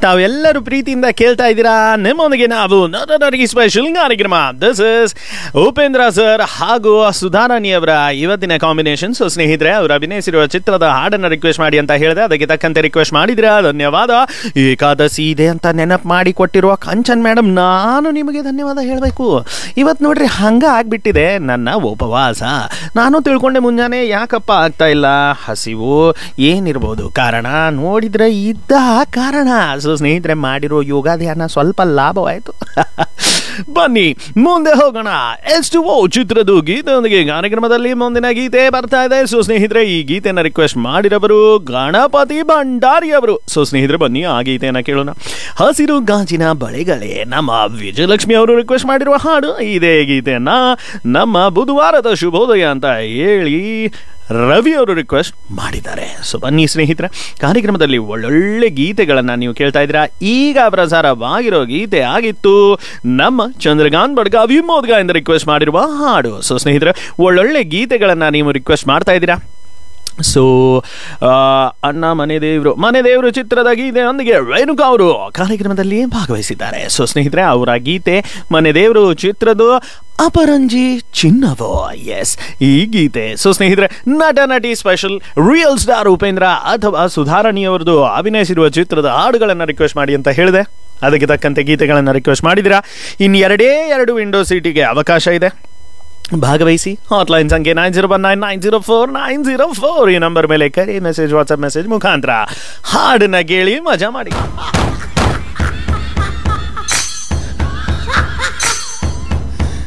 ತಾವೆಲ್ಲರೂ ಪ್ರೀತಿಯಿಂದ ಕೇಳ್ತಾ ಇದ್ದೀರಾ ನಿಮ್ಮೊಂದಿಗೆ ನಾವು ನಟನಟಗಿ ಸ್ಪೆಷಲ್ ಕಾರ್ಯಕ್ರಮ ದಿಸ್ ಇಸ್ ಉಪೇಂದ್ರ ಸರ್ ಹಾಗೂ ಸುಧಾರಾಣಿ ಅವರ ಇವತ್ತಿನ ಕಾಂಬಿನೇಷನ್ ಸೊ ಸ್ನೇಹಿತರೆ ಅವರು ಅಭಿನಯಿಸಿರುವ ಚಿತ್ರದ ಹಾಡನ್ನು ರಿಕ್ವೆಸ್ಟ್ ಮಾಡಿ ಅಂತ ಹೇಳಿದೆ ಅದಕ್ಕೆ ತಕ್ಕಂತೆ ರಿಕ್ವೆಸ್ಟ್ ಮಾಡಿದಿರಾ ಧನ್ಯವಾದ ಏಕಾದಶಿ ಇದೆ ಅಂತ ನೆನಪು ಮಾಡಿ ಕೊಟ್ಟಿರುವ ಕಂಚನ್ ಮೇಡಮ್ ನಾನು ನಿಮಗೆ ಧನ್ಯವಾದ ಹೇಳಬೇಕು ಇವತ್ತು ನೋಡ್ರಿ ಹಂಗ ಆಗ್ಬಿಟ್ಟಿದೆ ನನ್ನ ಉಪವಾಸ ನಾನು ತಿಳ್ಕೊಂಡೆ ಮುಂಜಾನೆ ಯಾಕಪ್ಪ ಆಗ್ತಾ ಇಲ್ಲ ಹಸಿವು ಏನಿರ್ಬೋದು ಕಾರಣ ನೋಡಿದ್ರೆ ಇದ್ದ ಕಾರಣ ಸೊ ಸ್ನೇಹಿತರೆ ಮಾಡಿರೋ ಯೋಗ ಧ್ಯಾನ ಸ್ವಲ್ಪ ಲಾಭವಾಯಿತು ಬನ್ನಿ ಮುಂದೆ ಹೋಗೋಣ ಎಷ್ಟು ಓ ಚಿತ್ರದ ಗೀತೆಯೊಂದಿಗೆ ಕಾರ್ಯಕ್ರಮದಲ್ಲಿ ಮುಂದಿನ ಗೀತೆ ಬರ್ತಾ ಇದೆ ಸೊ ಸ್ನೇಹಿತರೆ ಈ ಗೀತೆಯನ್ನು ರಿಕ್ವೆಸ್ಟ್ ಮಾಡಿರೋರು ಗಣಪತಿ ಭಂಡಾರಿ ಅವರು ಸೊ ಸ್ನೇಹಿತರೆ ಬನ್ನಿ ಆ ಗೀತೆಯನ್ನು ಕೇಳೋಣ ಹಸಿರು ಗಾಜಿನ ಬಳೆಗಳೇ ನಮ್ಮ ವಿಜಯಲಕ್ಷ್ಮಿ ಅವರು ರಿಕ್ವೆಸ್ಟ್ ಮಾಡಿರುವ ಹಾಡು ಇದೇ ಗೀತೆಯನ್ನ ನಮ್ಮ ಬುಧವಾರದ ಶುಭೋದಯ ಅಂತ ಹೇಳಿ ರವಿ ಅವರು ರಿಕ್ವೆಸ್ಟ್ ಮಾಡಿದ್ದಾರೆ ಸೊ ಬನ್ನಿ ಸ್ನೇಹಿತರೆ ಕಾರ್ಯಕ್ರಮದಲ್ಲಿ ಒಳ್ಳೊಳ್ಳೆ ಗೀತೆಗಳನ್ನು ನೀವು ಕೇಳ್ತಾ ಇದ್ದೀರಾ ಈಗ ಪ್ರಸಾರವಾಗಿರೋ ಗೀತೆ ಆಗಿತ್ತು ನಮ್ಮ ಚಂದ್ರಕಾಂತ್ ಬಡ್ಗಾವಿ ಮೋದ್ಗಾಯಿಂದ ರಿಕ್ವೆಸ್ಟ್ ಮಾಡಿರುವ ಹಾಡು ಸೊ ಸ್ನೇಹಿತರೆ ಒಳ್ಳೊಳ್ಳೆ ಗೀತೆಗಳನ್ನು ನೀವು ರಿಕ್ವೆಸ್ಟ್ ಮಾಡ್ತಾ ಇದ್ದೀರಾ ಸೊ ಅಣ್ಣ ಮನೆ ದೇವರು ಮನೆ ದೇವರು ಚಿತ್ರದ ಗೀತೆಯೊಂದಿಗೆ ರೇಣುಕಾ ಅವರು ಕಾರ್ಯಕ್ರಮದಲ್ಲಿ ಭಾಗವಹಿಸಿದ್ದಾರೆ ಸೊ ಸ್ನೇಹಿತರೆ ಅವರ ಗೀತೆ ಮನೆ ದೇವರು ಚಿತ್ರದ ಅಪರಂಜಿ ಚಿನ್ನವೋ ಎಸ್ ಈ ಗೀತೆ ಸೊ ಸ್ನೇಹಿತರೆ ನಟ ನಟಿ ಸ್ಪೆಷಲ್ ರಿಯಲ್ ಸ್ಟಾರ್ ಉಪೇಂದ್ರ ಅಥವಾ ಸುಧಾರಾಣಿ ಅವರದು ಅಭಿನಯಿಸಿರುವ ಚಿತ್ರದ ಹಾಡುಗಳನ್ನು ರಿಕ್ವೆಸ್ಟ್ ಮಾಡಿ ಅಂತ ಹೇಳಿದೆ ಅದಕ್ಕೆ ತಕ್ಕಂತೆ ಗೀತೆಗಳನ್ನು ರಿಕ್ವೆಸ್ಟ್ ಮಾಡಿದಿರಾ ಇನ್ನು ಎರಡೇ ಎರಡು ವಿಂಡೋ ಸೀಟಿಗೆ ಅವಕಾಶ ಇದೆ ಭಾಗವಹಿಸಿ ಹಾಟ್ಲೈನ್ ಸಂಖ್ಯೆ nine zero one nine nine zero four nine zero four ಈ ನಂಬರ್ ಮೇಲೆ ಕರೆ ಮೆಸೇಜ್ ವಾಟ್ಸಪ್ ಮೆಸೇಜ್ ಮುಖಾಂತರ ಹಾಡನ್ನ ಕೇಳಿ ಮಜಾ ಮಾಡಿ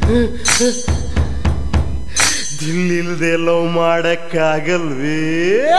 ದಿಲ್ಲಿಲ್ದೆ ಲವ್ ಮಾಡಕ್ಕಾಗಲ್ವೇ